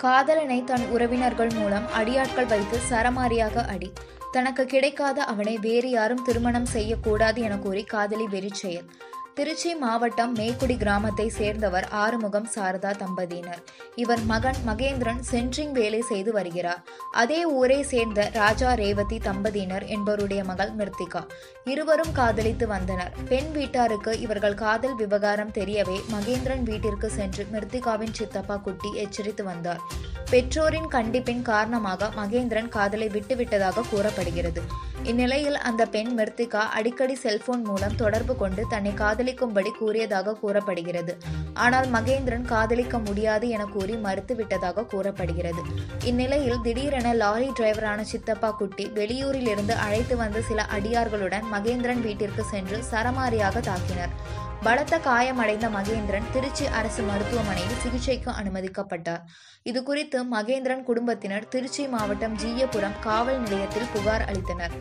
காதலனை தன் உறவினர்கள் மூலம் அடியாட்கள் வைத்து சரமாரியாக அடி தனக்கு கிடைக்காத அவனை வேறு யாரும் திருமணம் செய்யக்கூடாது என கூறி காதலி வெறிச்செயல் திருச்சி மாவட்டம் மேக்குடி கிராமத்தை சேர்ந்தவர் ஆறுமுகம் சாரதா தம்பதியினர் இவர் மகன் மகேந்திரன் சென்ட்ரிங் வேலை செய்து வருகிறார் அதே ஊரை சேர்ந்த ராஜா ரேவதி தம்பதியினர் என்பவருடைய மகள் மிர்த்திகா இருவரும் காதலித்து வந்தனர் பெண் வீட்டாருக்கு இவர்கள் காதல் விவகாரம் தெரியவே மகேந்திரன் வீட்டிற்கு சென்று மிர்த்திகாவின் சித்தப்பா குட்டி எச்சரித்து வந்தார் பெற்றோரின் கண்டிப்பின் காரணமாக மகேந்திரன் காதலை விட்டுவிட்டதாக கூறப்படுகிறது இந்நிலையில் அந்த பெண் மிர்த்திகா அடிக்கடி செல்போன் மூலம் தொடர்பு கொண்டு தன்னை காதலிக்கும்படி கூறியதாக கூறப்படுகிறது ஆனால் மகேந்திரன் காதலிக்க முடியாது என கூறி மறுத்துவிட்டதாக கூறப்படுகிறது இந்நிலையில் திடீரென லாரி டிரைவரான சித்தப்பா குட்டி வெளியூரில் இருந்து அழைத்து வந்த சில அடியார்களுடன் மகேந்திரன் வீட்டிற்கு சென்று சரமாரியாக தாக்கினர் பலத்த காயமடைந்த மகேந்திரன் திருச்சி அரசு மருத்துவமனையில் சிகிச்சைக்கு அனுமதிக்கப்பட்டார் இது குறித்து மகேந்திரன் குடும்பத்தினர் திருச்சி மாவட்டம் ஜீயபுரம் காவல் நிலையத்தில் புகார் அளித்தனர்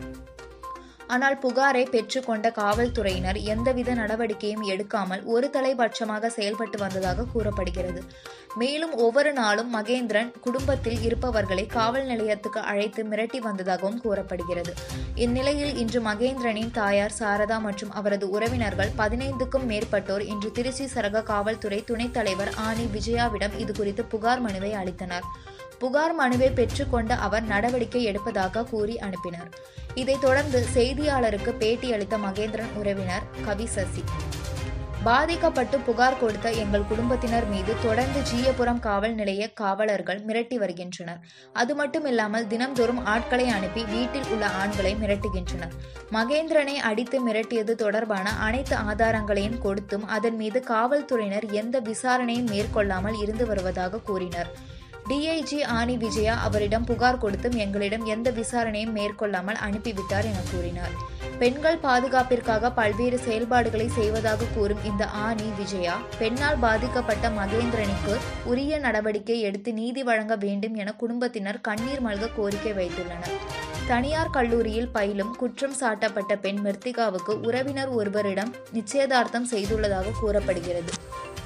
ஆனால் புகாரை பெற்றுக்கொண்ட காவல்துறையினர் எந்தவித நடவடிக்கையும் எடுக்காமல் ஒரு தலைபட்சமாக செயல்பட்டு வந்ததாக கூறப்படுகிறது மேலும் ஒவ்வொரு நாளும் மகேந்திரன் குடும்பத்தில் இருப்பவர்களை காவல் நிலையத்துக்கு அழைத்து மிரட்டி வந்ததாகவும் கூறப்படுகிறது இந்நிலையில் இன்று மகேந்திரனின் தாயார் சாரதா மற்றும் அவரது உறவினர்கள் பதினைந்துக்கும் மேற்பட்டோர் இன்று திருச்சி சரக காவல்துறை துணைத் தலைவர் ஆனி விஜயாவிடம் இதுகுறித்து புகார் மனுவை அளித்தனர் புகார் மனுவை பெற்றுக்கொண்ட அவர் நடவடிக்கை எடுப்பதாக கூறி அனுப்பினர் இதைத் தொடர்ந்து செய்தியாளருக்கு பேட்டி அளித்த மகேந்திரன் உறவினர் கவி சசி பாதிக்கப்பட்டு புகார் கொடுத்த எங்கள் குடும்பத்தினர் மீது தொடர்ந்து ஜீயபுரம் காவல் நிலைய காவலர்கள் மிரட்டி வருகின்றனர் அது மட்டுமில்லாமல் தினம்தோறும் ஆட்களை அனுப்பி வீட்டில் உள்ள ஆண்களை மிரட்டுகின்றனர் மகேந்திரனை அடித்து மிரட்டியது தொடர்பான அனைத்து ஆதாரங்களையும் கொடுத்தும் அதன் மீது காவல்துறையினர் எந்த விசாரணையும் மேற்கொள்ளாமல் இருந்து வருவதாக கூறினர் டிஐஜி ஆனி விஜயா அவரிடம் புகார் கொடுத்தும் எங்களிடம் எந்த விசாரணையும் மேற்கொள்ளாமல் அனுப்பிவிட்டார் என கூறினார் பெண்கள் பாதுகாப்பிற்காக பல்வேறு செயல்பாடுகளை செய்வதாக கூறும் இந்த ஆனி விஜயா பெண்ணால் பாதிக்கப்பட்ட மகேந்திரனுக்கு உரிய நடவடிக்கை எடுத்து நீதி வழங்க வேண்டும் என குடும்பத்தினர் கண்ணீர் மல்க கோரிக்கை வைத்துள்ளனர் தனியார் கல்லூரியில் பயிலும் குற்றம் சாட்டப்பட்ட பெண் மிர்த்திகாவுக்கு உறவினர் ஒருவரிடம் நிச்சயதார்த்தம் செய்துள்ளதாக கூறப்படுகிறது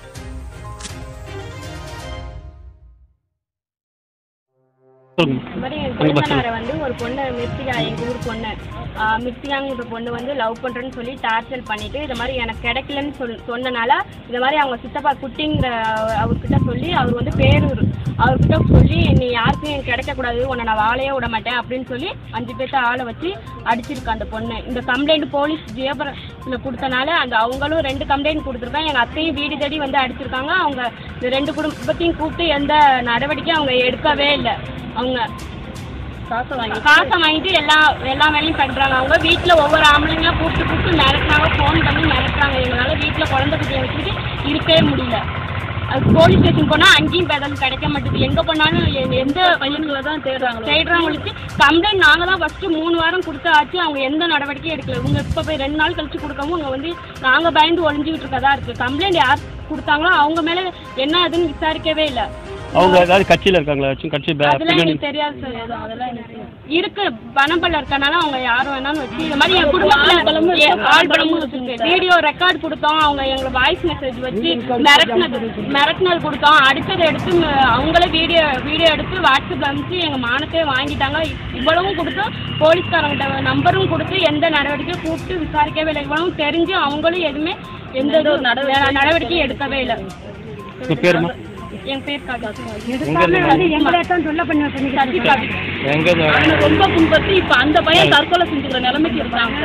சொல்லுங்க இந்த மாதிரி என் உங்க பசங்க. கொழுந்தனாரை வந்து ஒரு பொண்ணு மிர்த்திகா எங்கள் ஊர் பொண்ணு ஆஹ் மிர்த்திகாங்கிற பொண்ணு வந்து லவ் பண்ணுறேன்னு சொல்லி டார்ச்சர் பண்ணிட்டு இது மாதிரி எனக்கு கிடைக்கலன்னு சொல் சொன்னனால இந்த மாதிரி அவங்க சித்தப்பா குட்டிங்கிற அவர்கிட்ட சொல்லி அவர் வந்து பேரூர் அவர்கிட்ட சொல்லி நீ யாருக்கும் எனக்கு கிடைக்கக்கூடாது உன்னை நான் வாழையே விட மாட்டேன் அப்படின்னு சொல்லி அஞ்சு பேர்த்த ஆளை வச்சு அடிச்சிருக்கு அந்த பொண்ணு இந்த கம்ப்ளைண்ட் போலீஸ் ஜியபுரத்தில் கொடுத்தனால அந்த அவங்களும் ரெண்டு கம்ப்ளைண்ட் கொடுத்துருக்காங்க எங்கள் அத்தையும் வீடு தேடி வந்து அடிச்சிருக்காங்க அவங்க இந்த ரெண்டு குடும்பத்தையும் கூப்பிட்டு எந்த நடவடிக்கையும் அவங்க எடுக்கவே இல்லை அவங்க காசை வாங்கி காசை வாங்கிட்டு எல்லா எல்லா வேலையும் பண்ணுறாங்க அவங்க வீட்டில் ஒவ்வொரு ஆம்பளைங்களா கூப்பிட்டு கூப்பிட்டு மிரட்டுறாங்க ஃபோன் பண்ணி மிரட்டுறாங்க எங்களால் வீட்டில் குழந்தை குட்டியை வச்சுட்டு இருக்கவே முடியல அது போலீஸ் ஸ்டேஷன் போனால் அங்கேயும் பேதல் கிடைக்க மாட்டேது எங்கே போனாலும் எ- எந்த பையன்களை தான் தேடுறாங்க தேடுறவங்களுக்கு கம்ப்ளைண்ட் நாங்கள் தான் ஃபஸ்ட்டு மூணு வாரம் கொடுத்தாச்சு அவங்க எந்த நடவடிக்கையும் எடுக்கல இவங்க இப்போ போய் ரெண்டு நாள் கழிச்சு கொடுக்கவும் அவங்க வந்து நாங்கள் பயந்து ஒளிஞ்சிக்கிட்டு இருக்கதா இருக்குது கம்ப்ளைண்ட் யார் கொடுத்தாங்களோ அவங்க மேலே என்ன அதுன்னு விசாரிக்கவே இல்லை அவங்க ஏதாவது கட்சியில் இருக்காங்களா ஏதாச்சும் கட்சி பே- அதெல்லாம் பின்னணி எனக்கு தெரியாது சார் எதுவும் அதெல்லாம் எனக்கு தெரியாது. இருக்கு பணப்பள்ள இருக்கனால அவங்க யாரும் வேணாலும் வச்சு இந்த மாதிரி என் குடும்பத்துல எ- ஆள்பலமும் வச்சிருக்கு வீடியோ ரெக்கார்ட் கொடுத்தோம் அவங்க எங்களை வாய்ஸ் மெசேஜ் வச்சு மிரட்டினது மிரட்டினது கொடுத்தோம் அடுத்தது எடுத்து ம- அவங்களே வீடியோ வீடியோ எடுத்து வாட்ஸ்அப்ல அனுப்பிச்சு எங்க மானத்தையே வாங்கிட்டாங்க இவ்வளவும் கொடுத்து போலீஸ்காரங்கிட்ட நம்பரும் கொடுத்து எந்த நடவடிக்கையும் கூப்பிட்டு விசாரிக்கவே இல்லை இவ்வளவும் தெரிஞ்சு அவங்களும் எதுவுமே எந்த இது நடவடிக்கையும் எடுக்கவே இல்லை உங்க பேருமா என் பேர் காக்கா எங்க இருந்து சசிகாதி எங்க இருந்து அவனை ரொம்ப புண்படுத்தி இப்ப அந்த பையன் தற்கொலை செஞ்சுக்கிற நிலைமைக்கு இருக்காங்க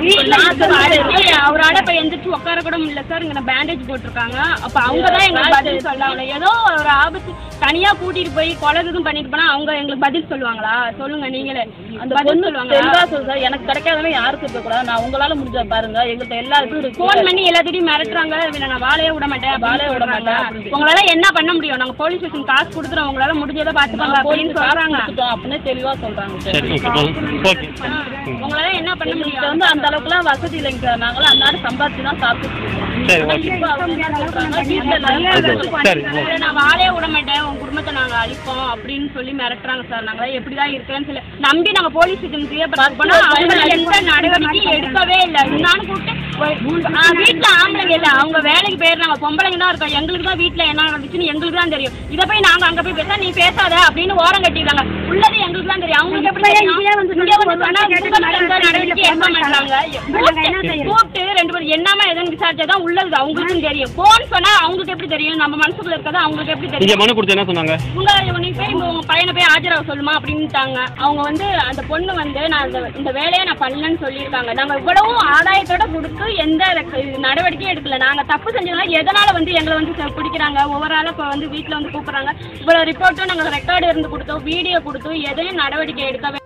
அவரால இப்ப எந்திரிச்சு உட்கார கூட முடியல சார் இங்க பேண்டேஜ் போட்டிருக்காங்க அப்ப அவங்க தான் எங்களுக்கு பதில் சொல்லாங்க ஏதோ ஒரு ஆபத்து தனியா கூட்டிட்டு போய் கொலை இதுவும் பண்ணிட்டு போனா அவங்க எங்களுக்கு பதில் சொல்லுவாங்களா சொல்லுங்க நீங்களே அந்த பதில் பொண்ணு சொல்லுவாங்களா தெளிவா சொல்றா எனக்கு கிடைக்காதவன் யாருக்கும் இருக்க கூடாது நான் உங்களால முடிஞ்ச பாருங்க எங்கள்கிட்ட எல்லாருக்கும் இருக்கு ஃபோன் பண்ணி எல்லாத்தையும் மிரட்டுறாங்க இவனை நான் வாழையே விட மாட்டேன் வாழையே விட வாழையே விட மாட்டேன் மாட்டேன் உங்களால என்ன பண்ண முடியும் நாங்க போலீஸ் ஸ்டேஷன் காசு கொடுத்துறோம் உங்களால முடிஞ்சதை பாத்துப்பாங்க அப்படின்னு சொல்றாங்க அப்படின்னு தெளிவா சொல்றாங்க சார். சரி ஓகே ஓகே உங்களால என்ன பண்ண எங்களுக்கு முடியும் வந்து அந்த அளவுக்குலாம் வசதி இல்லைங்க சார் நாங்களும் அன்னாடு சம்பாதிச்சு தான் சாப்பிட்டு சரி ஓகே இப்ப அவங்க என்ன சொல்றாங்க வீட்டுல எல்லாரும் சரி இவரை நான் வாழையே விட மாட்டேன் உங்க குடும்பத்தை நாங்க அழிப்போம் அப்படின்னு சொல்லி மிரட்டுறாங்க சார் நாங்க எப்படிதான் இருக்கேன்னு சொல்லி நம்பி நாங்க போலீஸ் ஸ்டேஷன் ஜியபுரம் போனா அவங்க எந்த நடவடிக்கையும் எடுக்கவே இல்லை நானும் கூப்பிட்டு ஒரு- ஆ, வீட்டுல ஆம்பளைங்க இல்ல அவங்க வேலைக்கு போயிடுறாங்க பொம்பளைங்க தான் இருக்கோம் எங்களுக்கு தான் வீட்டுல என்ன நடந்துச்சுன்னு எங்களுக்கு எங்களுக்கு தான் தெரியும் இதை போய் நாங்க அங்க போய் பேச நீ பேசாத அப்படின்னு ஓரம் கட்டிடுறாங்க உள்ளது எங்களுக்கு தான் தெரியும் அவங்களுக்கு எப்படி தெரியும் இங்க வந்து சொன்னா உங்களுக்கு எந்த நடவடிக்கை எடுக்க மாட்டாங்க கூப்பிட்டு ரெண்டு பேரும் என்னமா எதுன்னு விசாரிச்சாதான் உள்ளது அவங்களுக்கும் தெரியும் போன் சொன்னா அவங்களுக்கு எப்படி தெரியும் நம்ம மனசுக்குள்ள இருக்கதா அவங்களுக்கு எப்படி தெரியும் இங்க மனு கொடுத்து என்ன சொன்னாங்க உங்க நீ போய் உங்க உங்க பையனை போய் ஆஜராக சொல்லுமா அப்படின்ட்டாங்க அவங்க வந்து அந்த பொண்ணு வந்து நான் இந்த இந்த வேலையை நான் பண்ணலன்னு சொல்லியிருக்காங்க நாங்க இவ்வளவு ஆதாயத்தோட கொடுத்து எந்த இது நடவடிக்கையும் எடுக்கல நாங்க தப்பு செஞ்சதுனால எதனால வந்து எங்களை வந்து ச- பிடிக்கிறாங்க ஒவ்வொரு ஆளும் இப்போ வந்து வீட்டில் வந்து கூப்பிடுறாங்க இவ்வளவு ரிப்போர்ட்டும் நாங்கள் ரெக்கார்டு இருந்து கொடுத்தோம் வீடியோ கொடுத்தோம் எதையும் நடவடிக்கை எடுக்கவே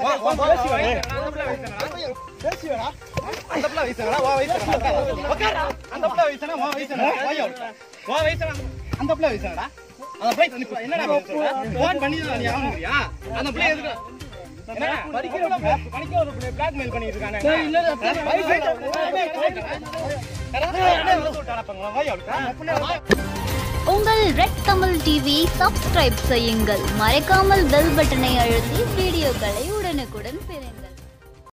அந்த பிள்ளை வயசுடா வா வயசுடா உட்கார் அந்த பிள்ளை வயசுனா வா வயசுடா வா வயசுடா அந்த பிள்ளை வயசுடா அந்த பிள்ளை நீ என்னடா ஃபோன் பண்ணி தான் நீ ஆவணுறியா அந்த பிள்ளை எதுக்கு என்ன படிக்கிற பிள்ளை படிக்கிற ஒரு பிள்ளை பிளாக்மெயில் பண்ணிட்டு இருக்கானே இல்ல இல்ல உங்கள் ரெட் தமிழ் டிவி சப்ஸ்கிரைப் செய்யுங்கள் மறக்காமல் பெல் பட்டனை அழுத்தி வீடியோக்களை உடனுக்குடன் பெறுங்கள்